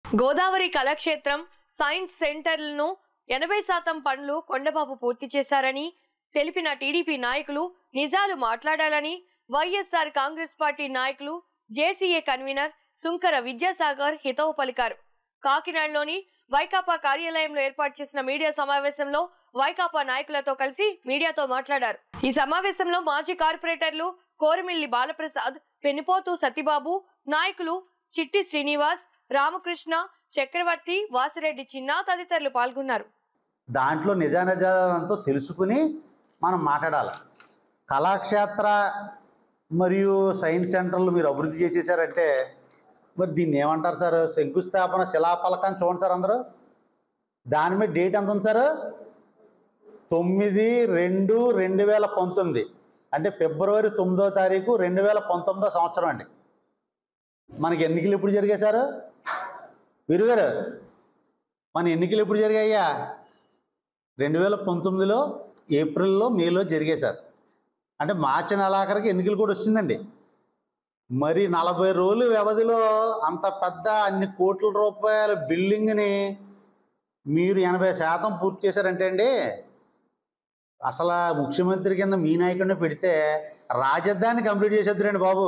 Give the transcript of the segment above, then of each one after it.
Godavari కళాక్షేత్రం science సెంటర్లను ఎనభై శాతం పనులు కొండబాబు పూర్తి చేశారని తెలిపిన టీడీపీ నాయకులు నిజాలు మాట్లాడాలని వైఎస్ఆర్ కాంగ్రెస్ పార్టీ నాయకులు జేసీఏ కన్వీనర్ సుంకర విద్యాసాగర్ హితవు పలికారు కాకినాడలోని వైకాపా కార్యాలయంలో ఏర్పాటు చేసిన మీడియా సమావేశంలో వైకాపా నాయకులతో కలిసి మీడియాతో మాట్లాడారు ఈ సమావేశంలో మాజీ కార్పొరేటర్లు కోరమిల్లి బాలప్రసాద్ పెనిపోతు సత్యబాబు నాయకులు చిట్టి శ్రీనివాస్ రామకృష్ణ చక్రవర్తి వాసిరెడ్డి చిన్న తదితరులు పాల్గొన్నారు దాంట్లో నిజానిజాలంతో తెలుసుకుని మనం మాట్లాడాలి కళాక్షేత్ర మరియు సైన్స్ సెంటర్లు మీరు అభివృద్ధి చేసేసారంటే మరి దీన్ని ఏమంటారు సార్ శంకుస్థాపన శిలాఫలకం చూడండి సార్ అందరూ దాని మీద డేట్ ఎంత ఉంది సార్ తొమ్మిది రెండు రెండు వేల పంతొమ్మిది అంటే ఫిబ్రవరి తొమ్మిదో తారీఖు రెండు వేల పంతొమ్మిదో సంవత్సరం అండి మనకి ఎన్నికలు ఎప్పుడు జరిగాయి సార్ వీరుగారు మన ఎన్నికలు ఎప్పుడు జరిగాయ్యా రెండు వేల పంతొమ్మిదిలో ఏప్రిల్లో మేలో జరిగాయి సార్ అంటే మార్చి నెలాఖరికి ఎన్నికలు కూడా వచ్చిందండి మరి నలభై రోజుల వ్యవధిలో అంత పెద్ద అన్ని కోట్ల రూపాయల బిల్డింగ్ని మీరు ఎనభై శాతం పూర్తి చేశారంటే అండి అసలు ఆ ముఖ్యమంత్రి కింద మీ నాయకుడిని పెడితే రాజధాని కంప్లీట్ చేసేద్దరండి బాబు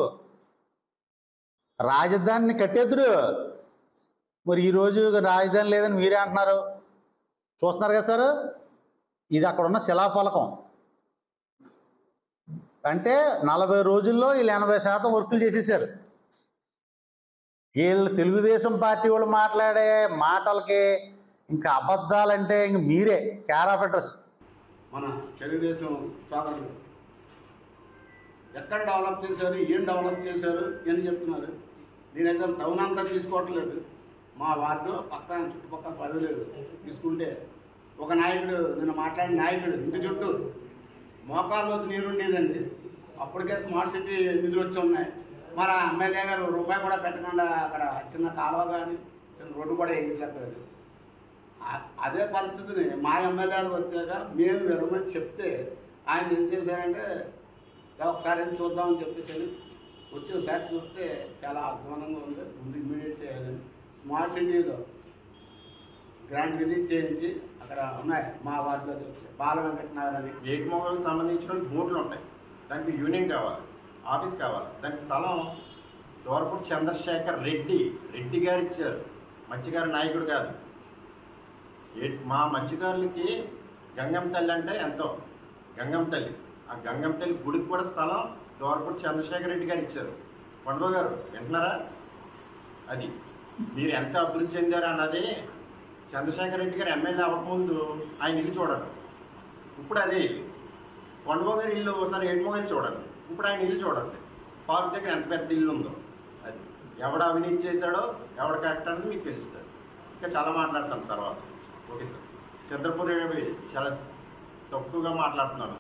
రాజధానిని కట్టేద్దురు మరి ఈరోజు రాజధాని లేదని మీరే అంటున్నారు చూస్తున్నారు కదా సార్ ఇది అక్కడ ఉన్న శిలాఫలకం అంటే నలభై రోజుల్లో వీళ్ళు ఎనభై శాతం వర్కులు చేసేసారు వీళ్ళు తెలుగుదేశం పార్టీ వాళ్ళు మాట్లాడే మాటలకి ఇంకా అబద్ధాలంటే ఇంక మీరే క్యార్ ఆఫ్ అడ్రస్ మన తెలుగుదేశం సోదరులు ఎక్కడ డెవలప్ చేశారు ఏం డెవలప్ చేశారు అని చెప్తున్నారు నేనైతే టౌన్ అంతా తీసుకోవట్లేదు మా వార్డు పక్కన చుట్టుపక్కల పర్వాలేదు తీసుకుంటే ఒక నాయకుడు నిన్న మాట్లాడిన నాయకుడు ఇంటి చుట్టూ మోకాళ్ళలోకి నీరు ఉండేదండి అప్పటికే స్మార్ట్ సిటీ నిధులు వచ్చి ఉన్నాయి మరి ఆ ఎమ్మెల్యే గారు రూపాయి కూడా పెట్టకుండా అక్కడ చిన్న కాలువ కానీ చిన్న రోడ్డు కూడా వేయించలేకపోయారు ఆ- అదే పరిస్థితిని మా ఎమ్మెల్యే గారు వచ్చాక మేము విరమని చెప్తే ఆయన ఏం చేశారంటే "రా ఒకసారి వెళ్ళి చూద్దామని చెప్పేసి అని వచ్చి ఒకసారి చూస్తే చాలా అధ్వానంగా ఉంది ముందు ఇమ్మీడియట్ స్మార్ట్ సిటీలో గ్రాంట్ రిలీజ్ చేయించి అక్కడ ఉన్నాయి మా వార్డులో చెప్తే బాల వెంకటనగర్ అని ఏకమోగలకు సంబంధించిన బోర్డులు ఉంటాయి దానికి యూనియన్ కావాలి ఆఫీస్ కావాలి దానికి స్థలం దోరపూడి చంద్రశేఖర్ రెడ్డి రెడ్డి గారు ఇచ్చారు మత్స్యకార నాయకుడు కాదు ఏ- మా మత్స్యకారులకి గంగం తల్లి అంటే ఎంతో గంగం తల్లి ఆ గంగం తల్లి గుడికి కూడా స్థలం దోరపూడి చంద్రశేఖర్ రెడ్డి గారు ఇచ్చారు పండుగ గారు వింటున్నారా అది మీరు ఎంత అభివృద్ధి చెందారు అన్నది చంద్రశేఖర్ రెడ్డి గారు ఎమ్మెల్యే అవ్వకముందు ఆయన ఇల్లు చూడండి ఇప్పుడు అదే ఇల్లు కొండమో గారి ఇల్లు ఒకసారి ఏడుమో గారి చూడండి ఇప్పుడు ఆయన ఇల్లు చూడండి పార్క్ దగ్గర ఎంత పెద్ద ఇల్లు ఉందో అది ఎవడ అవినీతి చేశాడో ఎవడ కరెక్ట్ అనేది మీకు తెలుస్తుంది ఇంకా చాలా మాట్లాడతాను తర్వాత ఓకే సార్ చంద్రపూర్ చాలా తక్కువగా మాట్లాడుతున్నాను